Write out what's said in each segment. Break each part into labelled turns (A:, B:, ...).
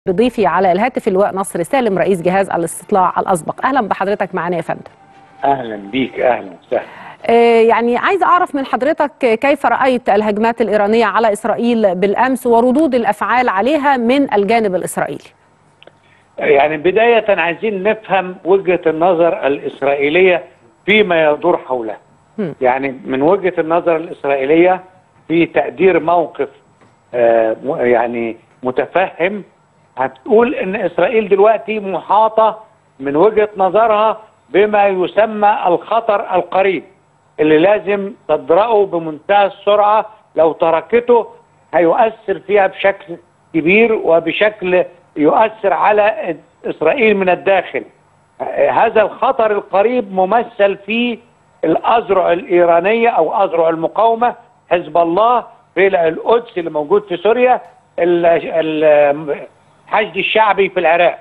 A: بضيفي على الهاتف اللواء نصر سالم رئيس جهاز الاستطلاع الاسبق اهلا بحضرتك معانا يا فندم
B: اهلا بيك اهلا وسهلا
A: آه، يعني عايز اعرف من حضرتك كيف رايت الهجمات الايرانيه على اسرائيل بالامس وردود الافعال عليها من الجانب الاسرائيلي
B: يعني بداية عايزين نفهم وجهة النظر الإسرائيلية فيما يدور حولها
A: هم.
B: يعني من وجهة النظر الإسرائيلية في تقدير موقف آه، م- يعني متفهم هتقول ان اسرائيل دلوقتي محاطة من وجهة نظرها بما يسمى الخطر القريب اللي لازم تدرأه بمنتهى السرعة لو تركته هيؤثر فيها بشكل كبير وبشكل يؤثر على اسرائيل من الداخل هذا الخطر القريب ممثل في الأذرع الإيرانية أو أذرع المقاومة حزب الله في القدس اللي موجود في سوريا ال- ال- الحشد الشعبي في العراق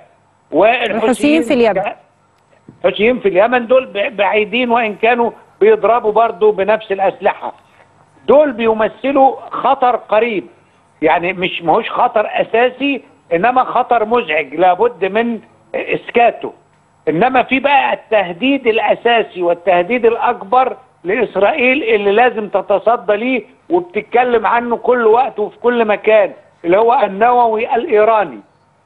A: الحوثيين في اليمن.
B: الحوثيين في اليمن دول ب- بعيدين وإن كانوا بيضربوا برضه بنفس الأسلحة دول بيمثلوا خطر قريب يعني مش ماهوش خطر اساسي انما خطر مزعج لابد من اسكاته انما في بقى التهديد الاساسي والتهديد الاكبر لاسرائيل اللي لازم تتصدى ليه وبتتكلم عنه كل وقت وفي كل مكان اللي هو النووي الايراني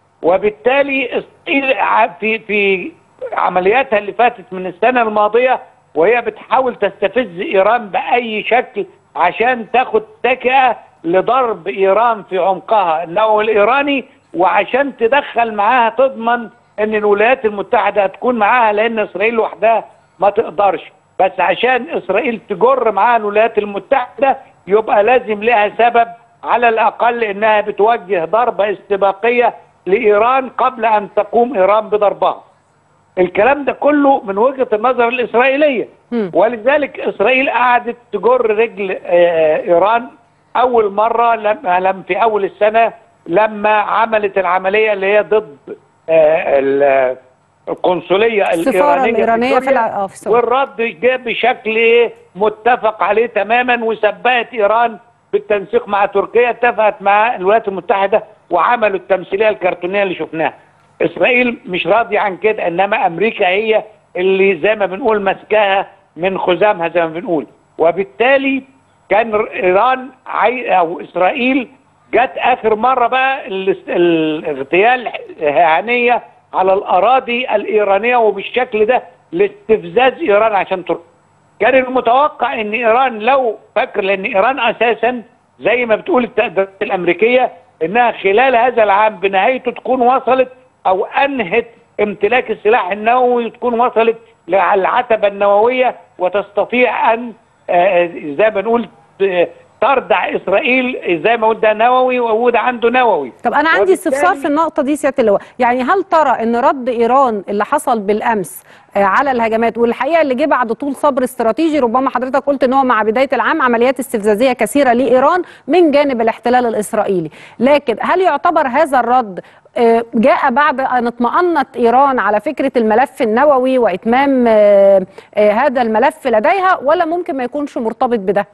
B: وبالتالي اسرائيل ع- في في عملياتها اللي فاتت من السنه الماضيه وهي بتحاول تستفز ايران باي شكل عشان تاخد تكئه لضرب ايران في عمقها النووي الايراني وعشان تدخل معاها تضمن ان الولايات المتحده هتكون معاها لان اسرائيل لوحدها ما تقدرش بس عشان اسرائيل تجر معاها الولايات المتحده يبقى لازم لها سبب على الاقل انها بتوجه ضربه استباقيه لايران قبل ان تقوم ايران بضربها. الكلام ده كله من وجهه النظر الاسرائيليه
A: مم.
B: ولذلك اسرائيل قعدت تجر رجل آه، ايران اول مره لما لم في اول السنه لما عملت العمليه اللي هي ضد آه، ال- القنصليه
A: السفارة
B: الايرانيه
A: الإيرانية في
B: سوريا.
A: الع- آه، في سوريا.
B: والرد جاء بشكل ايه متفق عليه تماما وسبقت ايران بالتنسيق مع تركيا اتفقت مع الولايات المتحده وعملوا التمثيليه الكرتونيه اللي شفناها اسرائيل مش راضيه عن كده انما امريكا هي اللي زي ما بنقول ماسكاها من خزامها زي ما بنقول وبالتالي كان ر- ايران عاي... او اسرائيل جت اخر مره بقى الاس- الاغتيال هانيه على الاراضي الايرانيه وبالشكل ده لاستفزاز ايران عشان تركيا كان المتوقع ان ايران لو فاكر لان ايران اساسا زي ما بتقول التقديرات الامريكيه انها خلال هذا العام بنهايته تكون وصلت او انهت امتلاك السلاح النووي تكون وصلت للعتبه النوويه وتستطيع ان آه، زي ما نقول آه، تردع اسرائيل زي ما قلت ده نووي وده عنده نووي
A: طب انا عندي
B: وبالتالي-
A: استفسار في النقطه دي سياده اللواء يعني هل ترى ان رد ايران اللي حصل بالامس آه، على الهجمات والحقيقه اللي جه بعد طول صبر استراتيجي ربما حضرتك قلت ان هو مع بدايه العام عمليات استفزازيه كثيره لايران من جانب الاحتلال الاسرائيلي لكن هل يعتبر هذا الرد آه، جاء بعد ان اطمأنت ايران على فكره الملف النووي واتمام آه، آه، هذا الملف لديها ولا ممكن ما يكونش مرتبط بده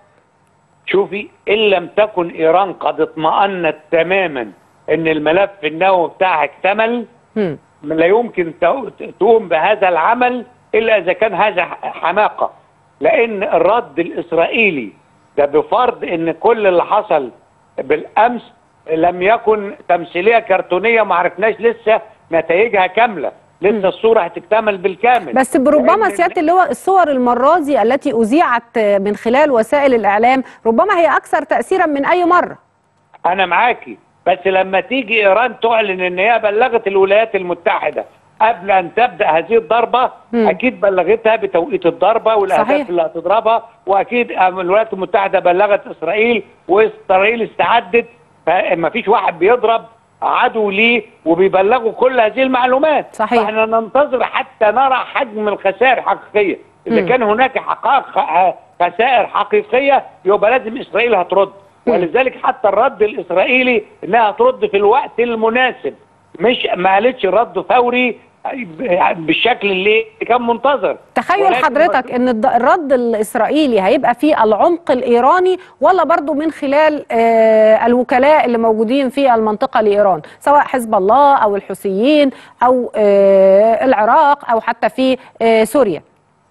B: شوفي ان لم تكن ايران قد اطمأنت تماما ان الملف النووي بتاعها اكتمل
A: هم.
B: لا يمكن تو- تقوم بهذا العمل الا اذا كان هذا حماقه لان الرد الاسرائيلي ده بفرض ان كل اللي حصل بالامس لم يكن تمثيليه كرتونيه ما عرفناش لسه نتائجها كامله لسه الصوره هتكتمل بالكامل
A: بس بربما
B: لأن-
A: سياده اللواء الصور المره دي التي اذيعت من خلال وسائل الاعلام ربما هي اكثر تاثيرا من اي مره
B: انا معاكي بس لما تيجي ايران تعلن ان هي بلغت الولايات المتحده قبل ان تبدا هذه الضربه
A: مم.
B: اكيد بلغتها بتوقيت الضربه والاهداف
A: صحيح.
B: اللي هتضربها واكيد الولايات المتحده بلغت اسرائيل واسرائيل استعدت فما فيش واحد بيضرب عدو ليه وبيبلغوا كل هذه المعلومات
A: صحيح.
B: فاحنا ننتظر حتى نرى حجم الخسائر الحقيقيه اذا
A: مم.
B: كان هناك حقائق خسائر حقيقيه يبقى لازم اسرائيل هترد
A: مم.
B: ولذلك حتى الرد الاسرائيلي انها ترد في الوقت المناسب مش ما قالتش رد فوري بالشكل اللي كان منتظر
A: تخيل
B: ولكن
A: حضرتك ان الد- الرد الاسرائيلي هيبقى فيه العمق الايراني ولا برضو من خلال آه، الوكلاء اللي موجودين في المنطقه لايران سواء حزب الله او الحوثيين او آه، العراق او حتى في آه، سوريا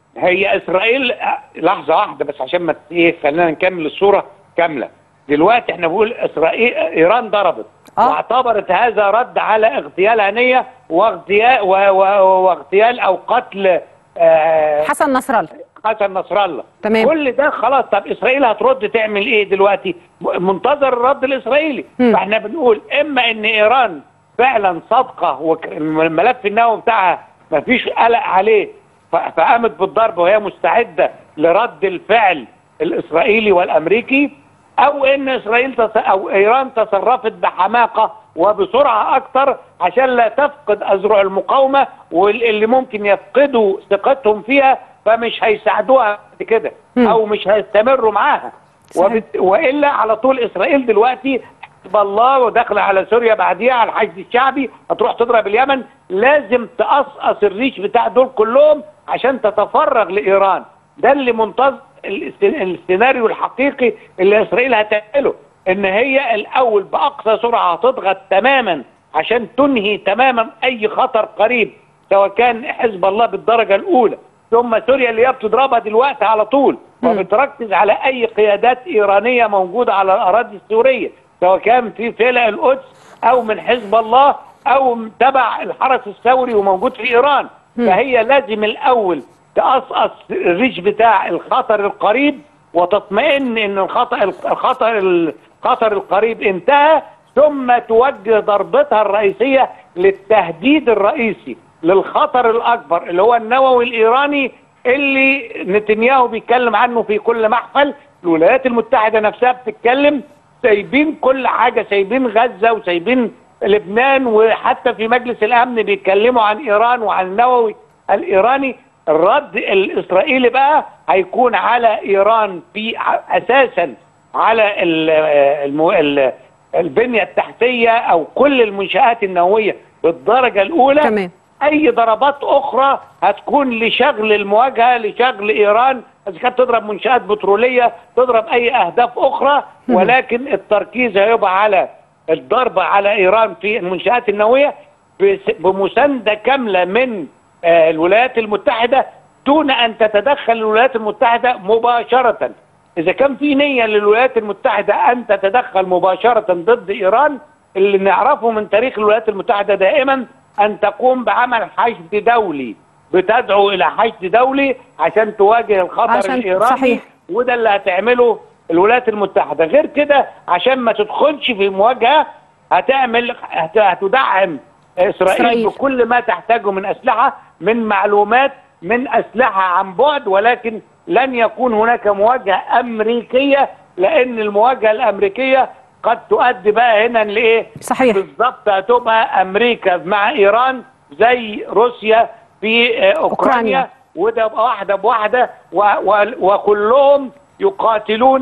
B: هي اسرائيل لحظه واحده بس عشان ما ت- ايه خلينا نكمل الصوره كامله دلوقتي احنا بنقول اسرائيل ايران ضربت
A: آه.
B: واعتبرت هذا رد على اغتيال هنيه واغتيال و- و- واغتيال او قتل آه،
A: حسن نصر الله
B: حسن نصر الله
A: تمام.
B: كل ده خلاص طب اسرائيل هترد تعمل ايه دلوقتي م- منتظر الرد الاسرائيلي
A: مم.
B: فاحنا بنقول اما ان ايران فعلا صادقه والملف النووي بتاعها مفيش قلق عليه ف- فقامت بالضرب وهي مستعده لرد الفعل الاسرائيلي والامريكي او ان اسرائيل تص... او ايران تصرفت بحماقه وبسرعه اكتر عشان لا تفقد اذرع المقاومه واللي ممكن يفقدوا ثقتهم فيها فمش هيساعدوها بعد كده
A: مم.
B: او مش هيستمروا معاها
A: صحيح.
B: وبت... والا على طول اسرائيل دلوقتي حزب الله وداخله على سوريا بعديها على الحشد الشعبي هتروح تضرب اليمن لازم تقصقص الريش بتاع دول كلهم عشان تتفرغ لايران ده اللي منتظر الس- السيناريو الحقيقي اللي اسرائيل هتعمله ان هي الاول باقصى سرعه هتضغط تماما عشان تنهي تماما اي خطر قريب سواء كان حزب الله بالدرجه الاولى ثم سوريا اللي هي بتضربها دلوقتي على طول وبتركز على اي قيادات ايرانيه موجوده على الاراضي السوريه سواء كان في فلق القدس او من حزب الله او تبع الحرس الثوري وموجود في ايران فهي لازم الاول تقصقص الريش بتاع الخطر القريب وتطمئن ان الخطر الخطر الخطر القريب انتهى ثم توجه ضربتها الرئيسيه للتهديد الرئيسي للخطر الاكبر اللي هو النووي الايراني اللي نتنياهو بيتكلم عنه في كل محفل الولايات المتحده نفسها بتتكلم سايبين كل حاجه سايبين غزه وسايبين لبنان وحتى في مجلس الامن بيتكلموا عن ايران وعن النووي الايراني الرد الاسرائيلي بقى هيكون على ايران في ع- اساسا على ال الم- ال البنيه التحتيه او كل المنشات النوويه بالدرجه الاولى
A: تمام.
B: اي ضربات اخرى هتكون لشغل المواجهه لشغل ايران اذا كانت تضرب منشات بتروليه تضرب اي اهداف اخرى ولكن التركيز هيبقى على الضربه على ايران في المنشات النوويه بس- بمسانده كامله من آه، الولايات المتحده دون ان تتدخل الولايات المتحده مباشره اذا كان في نيه للولايات المتحده ان تتدخل مباشره ضد ايران اللي نعرفه من تاريخ الولايات المتحده دائما ان تقوم بعمل حشد دولي بتدعو الى حشد دولي عشان تواجه الخطر
A: عشان-
B: الايراني
A: صحيح.
B: وده اللي هتعمله الولايات المتحده غير كده عشان ما تدخلش في مواجهه هتعمل هت- هتدعم اسرائيل,
A: إسرائيل.
B: بكل ما تحتاجه من اسلحه من معلومات من اسلحه عن بعد ولكن لن يكون هناك مواجهه امريكيه لان المواجهه الامريكيه قد تؤدي بقى هنا لايه؟
A: صحيح.
B: بالظبط هتبقى امريكا مع ايران زي روسيا في آه، اوكرانيا,
A: أوكرانيا.
B: وده يبقى واحده بواحده و و وكلهم يقاتلون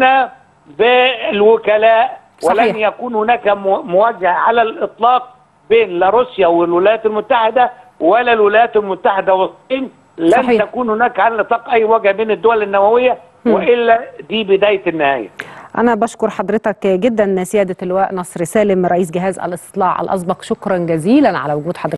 B: بالوكلاء ولن
A: صحيح.
B: يكون هناك مو- مواجهه على الاطلاق بين لا روسيا والولايات المتحده ولا الولايات المتحده والصين لن
A: صحيح.
B: تكون هناك على الاطلاق اي مواجهه بين الدول النوويه والا دي بدايه النهايه
A: أنا بشكر حضرتك جدا سيادة اللواء نصر سالم رئيس جهاز الاستطلاع الأسبق شكرا جزيلا على وجود حضرتك